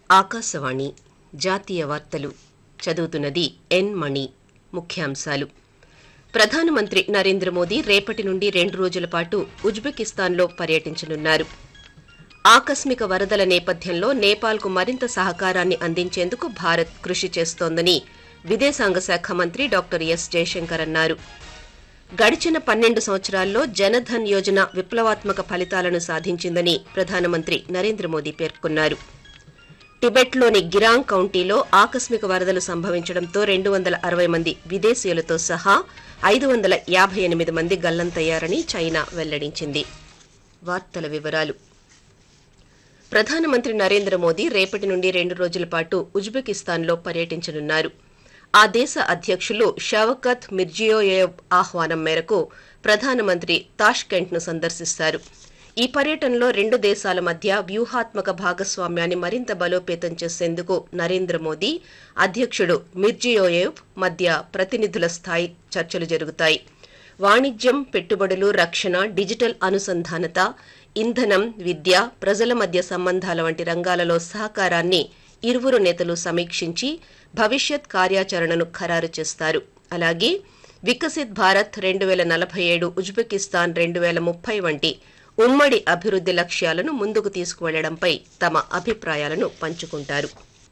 ఆకాశవాణి జాతీయ వార్తలు చదువుతున్నది ఎన్ మణి ముఖ్యాంశాలు ప్రధానమంత్రి నరేంద్ర మోదీ రేపటి నుండి రెండు రోజుల పాటు ఉజ్బెకిస్తాన్లో పర్యటించనున్నారు ఆకస్మిక వరదల నేపథ్యంలో నేపాల్కు మరింత సహకారాన్ని అందించేందుకు భారత్ కృషి చేస్తోందని విదేశాంగ శాఖ మంత్రి డాక్టర్ ఎస్ జయశంకర్ అన్నారు గడిచిన పన్నెండు సంవత్సరాల్లో జనధన్ యోజన విప్లవాత్మక ఫలితాలను సాధించిందని ప్రధానమంత్రి నరేంద్ర మోదీ పేర్కొన్నారు టిబెట్లోని గిరాంగ్ కౌంటీలో ఆకస్మిక వరదలు సంభవించడంతో రెండు వందల అరవై మంది విదేశీయులతో సహా ఐదు వందల యాభై ఎనిమిది మంది గల్లంతయ్యారని చైనా వెల్లడించింది వార్తల వివరాలు ప్రధానమంత్రి నరేంద్ర మోదీ రేపటి నుండి రెండు రోజుల పాటు ఉజ్బెకిస్తాన్లో పర్యటించనున్నారు ఆ దేశ అధ్యక్షులు షవకత్ మిర్జియోయేవ్ ఆహ్వానం మేరకు ప్రధానమంత్రి తాష్కెంట్ను సందర్శిస్తారు ఈ పర్యటనలో రెండు దేశాల మధ్య వ్యూహాత్మక భాగస్వామ్యాన్ని మరింత బలోపేతం చేసేందుకు నరేంద్ర మోదీ అధ్యక్షుడు మిర్జియోయేవ్ మధ్య ప్రతినిధుల స్థాయి చర్చలు జరుగుతాయి వాణిజ్యం పెట్టుబడులు రక్షణ డిజిటల్ అనుసంధానత ఇంధనం విద్య ప్రజల మధ్య సంబంధాల వంటి రంగాలలో సహకారాన్ని ఇరువురు నేతలు సమీక్షించి భవిష్యత్ కార్యాచరణను ఖరారు చేస్తారు అలాగే వికసిత్ భారత్ రెండు వేల నలభై ఏడు ఉజ్బెకిస్తాన్ రెండు వేల ముప్పై వంటి ఉమ్మడి అభివృద్ధి లక్ష్యాలను ముందుకు తీసుకువెళ్లడంపై తమ అభిప్రాయాలను పంచుకుంటారు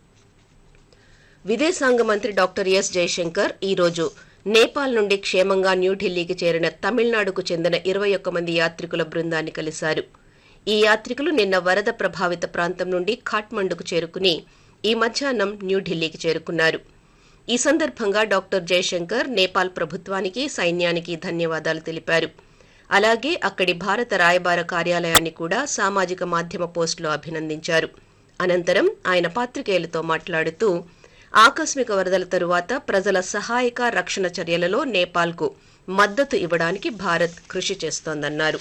విదేశాంగ మంత్రి డాక్టర్ ఎస్ జయశంకర్ ఈ రోజు నేపాల్ నుండి క్షేమంగా న్యూఢిల్లీకి చేరిన తమిళనాడుకు చెందిన ఇరవై ఒక్క మంది యాత్రికుల బృందాన్ని కలిశారు ఈ యాత్రికులు నిన్న వరద ప్రభావిత ప్రాంతం నుండి ఖాట్మండుకు చేరుకుని ఈ మధ్యాహ్నం న్యూఢిల్లీకి చేరుకున్నారు ఈ సందర్భంగా డాక్టర్ జయశంకర్ నేపాల్ ప్రభుత్వానికి సైన్యానికి ధన్యవాదాలు తెలిపారు అలాగే అక్కడి భారత రాయబార కార్యాలయాన్ని కూడా సామాజిక మాధ్యమ పోస్టులో అభినందించారు అనంతరం ఆయన పాత్రికేయులతో మాట్లాడుతూ ఆకస్మిక వరదల తరువాత ప్రజల సహాయక రక్షణ చర్యలలో నేపాల్కు మద్దతు ఇవ్వడానికి భారత్ కృషి చేస్తోందన్నారు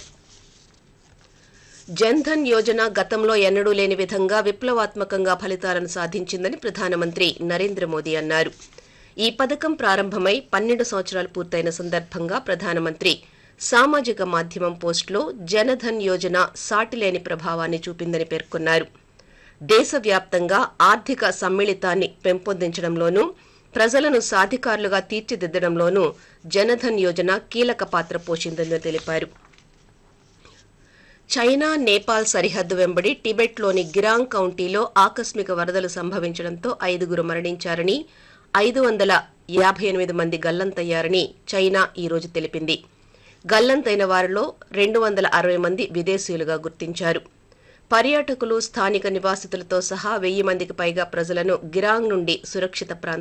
జన్ధన్ యోజన గతంలో ఎన్నడూ లేని విధంగా విప్లవాత్మకంగా ఫలితాలను సాధించిందని ప్రధానమంత్రి నరేంద్ర మోదీ అన్నారు ఈ పథకం ప్రారంభమై పన్నెండు సంవత్సరాలు పూర్తయిన సందర్భంగా ప్రధానమంత్రి సామాజిక మాధ్యమం పోస్టులో జనధన్ యోజన సాటిలేని ప్రభావాన్ని చూపిందని పేర్కొన్నారు దేశవ్యాప్తంగా ఆర్థిక సమ్మిళితాన్ని పెంపొందించడంలోనూ ప్రజలను సాధికారులుగా తీర్చిదిద్దడంలోనూ జనధన్ యోజన కీలక పాత్ర పోషిందని తెలిపారు చైనా నేపాల్ సరిహద్దు వెంబడి టిబెట్లోని గిరాంగ్ కౌంటీలో ఆకస్మిక వరదలు సంభవించడంతో ఐదుగురు మరణించారని ఐదు వందల యాభై ఎనిమిది మంది గల్లంతయ్యారని చైనా ఈ రోజు తెలిపింది గల్లంతైన వారిలో రెండు వందల అరవై మంది విదేశీయులుగా గుర్తించారు పర్యాటకులు స్థానిక నివాసితులతో సహా వెయ్యి మందికి పైగా ప్రజలను గిరాంగ్ నుండి సురక్షిత ప్రాంతాలకు